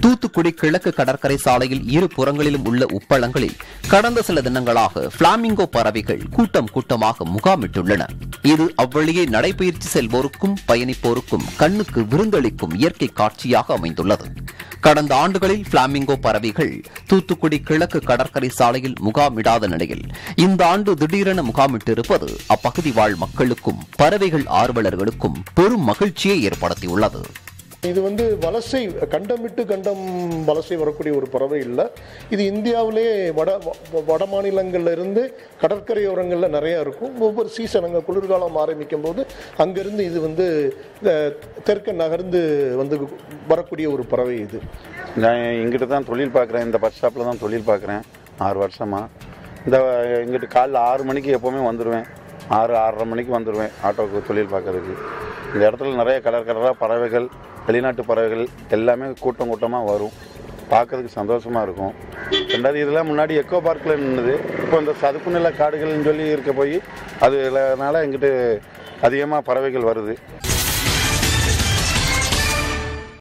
தூத்துக்குடி கிழக்கு கடற்கரை சாலையில் இரு புறங்களிலும் உள்ள உப்பளங்களில் கடந்த சில தினங்களாக பிளாமிங்கோ பறவைகள் கூட்டம் கூட்டமாக முகாமிட்டுள்ளன இது அவ்வழியே நடைபயிற்சி செல்வோருக்கும் பயணிப்போருக்கும் கண்ணுக்கு விருந்தளிக்கும் இயற்கை காட்சியாக அமைந்துள்ளது கடந்த ஆண்டுகளில் பிளாமிங்கோ பறவைகள் தூத்துக்குடி கிழக்கு கடற்கரை சாலையில் முகாமிடாத நிலையில் இந்த ஆண்டு திடீரென முகாமிட்டிருப்பது அப்பகுதி வாழ் மக்களுக்கும் பறவைகள் ஆர்வலர்களுக்கும் பெரும் மகிழ்ச்சியை ஏற்படுத்தியுள்ளது இது வந்து வலசை கண்டமிட்டு கண்டம் வலசை வரக்கூடிய ஒரு பறவை இல்லை இது இந்தியாவிலே வட வ- வட மாநிலங்கள்ல இருந்து கடற்கரையோரங்களில் நிறையா இருக்கும் ஒவ்வொரு சீசன் அங்கே குளிர்காலம் ஆரம்பிக்கும் போது அங்கேருந்து இது வந்து அஹ், தெற்க நகர்ந்து வந்து வரக்கூடிய ஒரு பறவை இது நான் இங்கிட்டு தான் தொழில் பார்க்குறேன் இந்த பஸ் ஸ்டாப்பில் தான் தொழில் பார்க்குறேன் ஆறு வருஷமாக இந்த இங்கிட்டு காலைல ஆறு மணிக்கு எப்போவுமே வந்துடுவேன் ஆறு ஆறரை மணிக்கு வந்துடுவேன் ஆட்டோவுக்கு தொழில் பார்க்கறதுக்கு இந்த இடத்துல நிறைய கலர் கலராக பறவைகள் வெளிநாட்டு பறவைகள் எல்லாமே கூட்டம் கூட்டமாக வரும் பார்க்கறதுக்கு சந்தோஷமாக இருக்கும் ரெண்டாவது இதெல்லாம் முன்னாடி எக்கோ பார்க்கில் நின்றுது இப்போ இந்த சதுப்பு நில காடுகள்னு சொல்லி இருக்க போய் அது அதனால இங்கிட்டு அதிகமாக பறவைகள் வருது